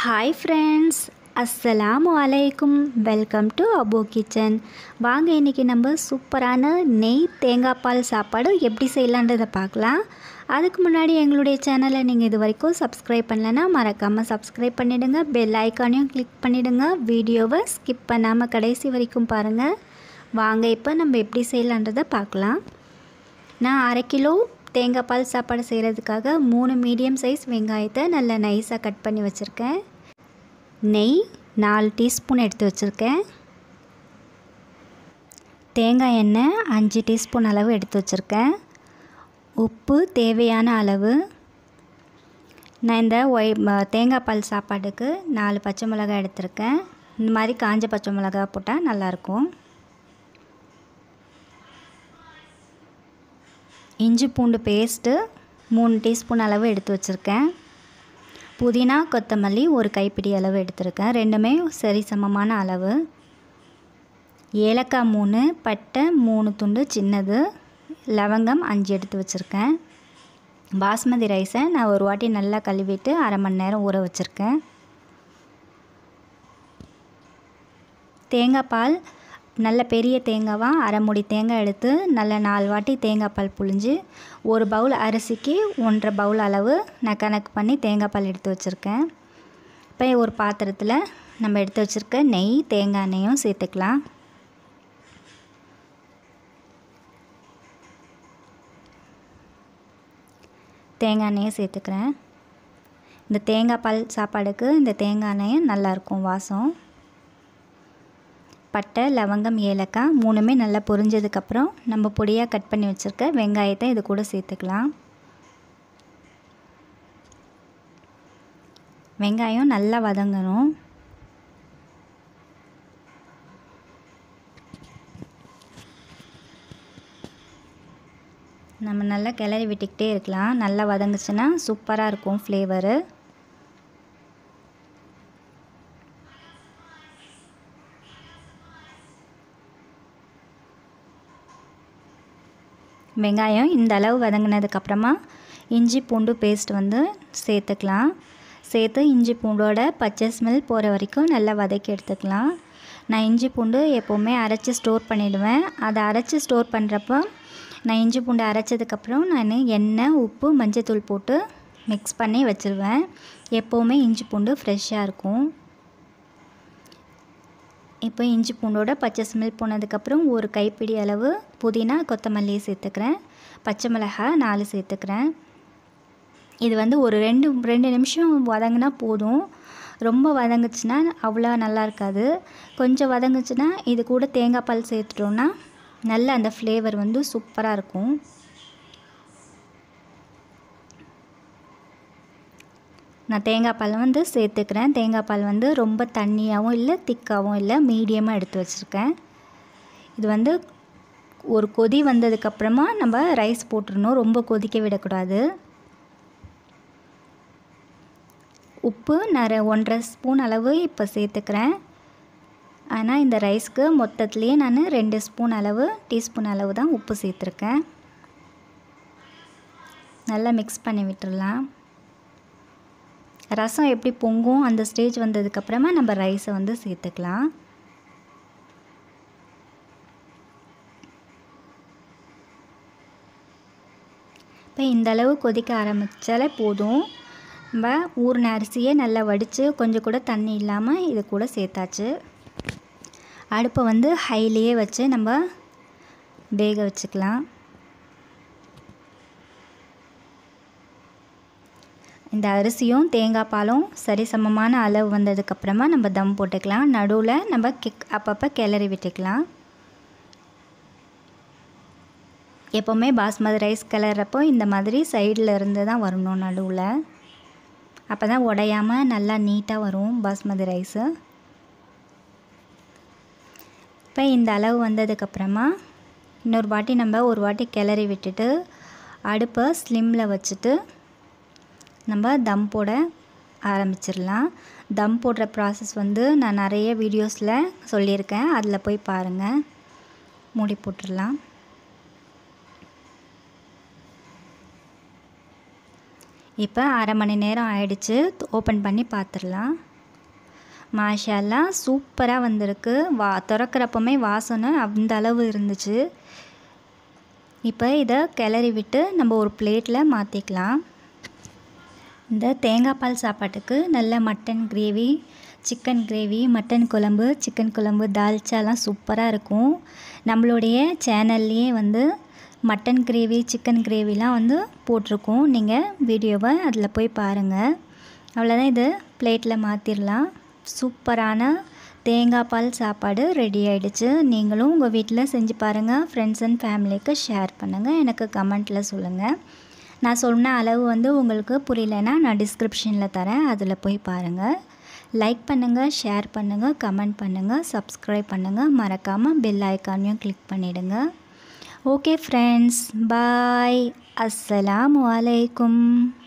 hi friends அஸ்ஸலாமு அலைக்கும் welcome to Abu kitchen வாங்க இன்றைக்கி நம்ம சூப்பரான நெய் தேங்காய் பால் சாப்பாடு எப்படி செய்யலான்றதை பார்க்கலாம் அதுக்கு முன்னாடி எங்களுடைய சேனலை நீங்கள் இது வரைக்கும் சப்ஸ்கிரைப் பண்ணலைன்னா மறக்காமல் சப்ஸ்கிரைப் பண்ணிவிடுங்க பெல் ஐக்கானையும் கிளிக் பண்ணிவிடுங்க வீடியோவை ஸ்கிப் பண்ணாமல் கடைசி வரைக்கும் பாருங்கள் வாங்க இப்போ நம்ம எப்படி செய்யலான்றதை பார்க்கலாம் நான் அரை கிலோ தேங்காய் பால் சாப்பாடு செய்கிறதுக்காக மூணு மீடியம் சைஸ் வெங்காயத்தை நல்லா நைஸாக கட் பண்ணி வச்சுருக்கேன் நெய் நாலு டீஸ்பூன் எடுத்து வச்சுருக்கேன் தேங்காய் எண்ணெய் அஞ்சு டீஸ்பூன் அளவு எடுத்து வச்சுருக்கேன் உப்பு தேவையான அளவு நான் இந்த ஒய் ம- தேங்காய் பால் சாப்பாட்டுக்கு நாலு பச்சை மிளகாய் எடுத்திருக்கேன் இந்த மாதிரி காஞ்ச பச்சை மிளகாய் போட்டால் நல்லாயிருக்கும் இஞ்சி பூண்டு பேஸ்ட்டு மூணு டீஸ்பூன் அளவு எடுத்து வச்சுருக்கேன் புதினா கொத்தமல்லி ஒரு கைப்பிடி அளவு எடுத்திருக்கேன் ரெண்டுமே சரி சமமான அளவு ஏலக்காய் மூணு பட்டை மூணு துண்டு சின்னது லவங்கம் அஞ்சு எடுத்து வச்சுருக்கேன் பாஸ்மதி ரைஸை நான் ஒரு வாட்டி நல்லா கழுவிட்டு அரை மணி நேரம் ஊற வச்சுருக்கேன் தேங்காய் பால் நல்ல பெரிய தேங்காவாக அரை மூடி தேங்காய் எடுத்து நல்ல நாலு வாட்டி தேங்காய் பால் புழிஞ்சு ஒரு பவுல் அரிசிக்கு ஒன்றரை பவுல் அளவு நான் கணக்கு பண்ணி தேங்காய் பால் எடுத்து வச்சுருக்கேன் இப்போ ஒரு பாத்திரத்தில் நம்ம எடுத்து வச்சுருக்க நெய் தேங்காய் எண்ணெயும் சேர்த்துக்கலாம் தேங்காய் எண்ணெயை சேர்த்துக்கிறேன் இந்த தேங்காய் பால் சாப்பாடுக்கு இந்த தேங்காய் எண்ணெயும் நல்லாயிருக்கும் வாசம் பட்டை லவங்கம் ஏலக்காய் மூணுமே நல்லா பொரிஞ்சதுக்கப்புறம் நம்ம பொடியாக கட் பண்ணி வச்சுருக்க வெங்காயத்தை இது கூட சேர்த்துக்கலாம் வெங்காயம் நல்லா வதங்கணும் நம்ம நல்லா கிளறி விட்டுக்கிட்டே இருக்கலாம் நல்லா வதங்குச்சுன்னா சூப்பராக இருக்கும் ஃப்ளேவரு வெங்காயம் இந்த அளவு வதங்கினதுக்கப்புறமா இஞ்சி பூண்டு பேஸ்ட் வந்து சேர்த்துக்கலாம் சேர்த்து இஞ்சி பூண்டோட பச்சை ஸ்மெல் போகிற வரைக்கும் நல்லா வதக்கி எடுத்துக்கலாம் நான் இஞ்சி பூண்டு எப்போவுமே அரைச்சி ஸ்டோர் பண்ணிவிடுவேன் அதை அரைச்சி ஸ்டோர் பண்ணுறப்போ நான் இஞ்சி பூண்டு அரைச்சதுக்கப்புறம் நான் எண்ணெய் உப்பு மஞ்சத்தூள் போட்டு மிக்ஸ் பண்ணி வச்சுருவேன் எப்போவுமே இஞ்சி பூண்டு ஃப்ரெஷ்ஷாக இருக்கும் இப்போ இஞ்சி பூண்டோட பச்சை ஸ்மெல் போனதுக்கப்புறம் ஒரு கைப்பிடி அளவு புதினா கொத்தமல்லி சேர்த்துக்கிறேன் பச்சை மிளகாய் நாலு சேர்த்துக்கிறேன் இது வந்து ஒரு ரெண்டு ரெண்டு நிமிஷம் வதங்கினா போதும் ரொம்ப வதங்குச்சுன்னா அவ்வளோ நல்லா இருக்காது கொஞ்சம் வதங்குச்சுன்னா இது கூட தேங்காய் பால் சேர்த்துட்டோன்னா நல்ல அந்த ஃப்ளேவர் வந்து சூப்பராக இருக்கும் நான் தேங்காய் பால் வந்து சேர்த்துக்கிறேன் தேங்காய் பால் வந்து ரொம்ப தண்ணியாகவும் இல்லை திக்காகவும் இல்லை மீடியமாக எடுத்து வச்சுருக்கேன் இது வந்து ஒரு கொதி வந்ததுக்கப்புறமா நம்ம ரைஸ் போட்டுடணும் ரொம்ப கொதிக்க விடக்கூடாது உப்பு நான் ரெ- ஒன்றரை ஸ்பூன் அளவு இப்போ சேர்த்துக்கிறேன் ஆனால் இந்த ரைஸ்க்கு மொத்தத்துலேயே நான் ரெண்டு ஸ்பூன் அளவு டீஸ்பூன் அளவு தான் உப்பு சேர்த்துருக்கேன் நல்லா மிக்ஸ் பண்ணி விட்டுறலாம் ரசம் எப்படி பொங்கும் அந்த ஸ்டேஜ் வந்ததுக்கப்புறமா நம்ம ரைஸை வந்து சேர்த்துக்கலாம் இப்போ இந்த அளவு கொதிக்க ஆரம்பித்தாலே போதும் நம்ம ஊறின அரிசியை நல்லா வடித்து கொஞ்சம் கூட தண்ணி இல்லாமல் இது கூட சேர்த்தாச்சு அடுப்பை வந்து ஹைலியே வச்சு நம்ம வேக வச்சுக்கலாம் இந்த அரிசியும் தேங்காய் பாலும் சரிசமமான அளவு வந்ததுக்கப்புறமா நம்ம தம் போட்டுக்கலாம் நடுவில் நம்ம கிக் அப்பப்போ கிளறி விட்டுக்கலாம் எப்போவுமே பாஸ்மதி ரைஸ் கிளறப்போ இந்த மாதிரி சைடில் இருந்து தான் வரணும் நடுவில் அப்போ தான் உடையாமல் நல்லா நீட்டாக வரும் பாஸ்மதி ரைஸு இப்போ இந்த அளவு வந்ததுக்கப்புறமா இன்னொரு வாட்டி நம்ம ஒரு வாட்டி கிளறி விட்டுட்டு அடுப்பை ஸ்லிம்மில் வச்சுட்டு நம்ம தம் போட ஆரம்பிச்சிடலாம் தம் போடுற ப்ராசஸ் வந்து நான் நிறைய வீடியோஸில் சொல்லியிருக்கேன் அதில் போய் பாருங்கள் மூடி போட்டுடலாம் இப்போ அரை மணி நேரம் ஆயிடுச்சு ஓப்பன் பண்ணி பார்த்துடலாம் மாஷால்லாம் சூப்பராக வந்திருக்கு வா திறக்கிறப்பமே வாசனை அந்த அளவு இருந்துச்சு இப்போ இதை கிளறி விட்டு நம்ம ஒரு பிளேட்டில் மாற்றிக்கலாம் இந்த தேங்காய் பால் சாப்பாட்டுக்கு நல்ல mutton gravy chicken gravy mutton குழம்பு சிக்கன் குழம்பு தால்ச்சாலாம் சூப்பராக இருக்கும் நம்மளுடைய சேனல்லையே வந்து மட்டன் கிரேவி சிக்கன் கிரேவிலாம் வந்து போட்டிருக்கோம் நீங்கள் வீடியோவை அதில் போய் பாருங்கள் அவ்வளோதான் இது பிளேட்டில் மாற்றிடலாம் சூப்பரான தேங்காய் பால் சாப்பாடு ரெடி ஆகிடுச்சு நீங்களும் உங்கள் வீட்டில் செஞ்சு பாருங்கள் ஃப்ரெண்ட்ஸ் அண்ட் ஃபேமிலிக்கு ஷேர் பண்ணுங்கள் எனக்கு கமெண்ட்டில் சொல்லுங்கள் நான் சொன்ன அளவு வந்து உங்களுக்கு புரியலன்னா நான் டிஸ்கிரிப்ஷனில் தரேன் அதில் போய் பாருங்கள் லைக் பண்ணுங்கள் ஷேர் பண்ணுங்கள் கமெண்ட் பண்ணுங்கள் சப்ஸ்கிரைப் பண்ணுங்கள் மறக்காமல் பெல் ஐக்கானையும் கிளிக் பண்ணிவிடுங்க ஓகே ஃப்ரெண்ட்ஸ் பாய் அஸ்ஸலாமு அலைக்கும்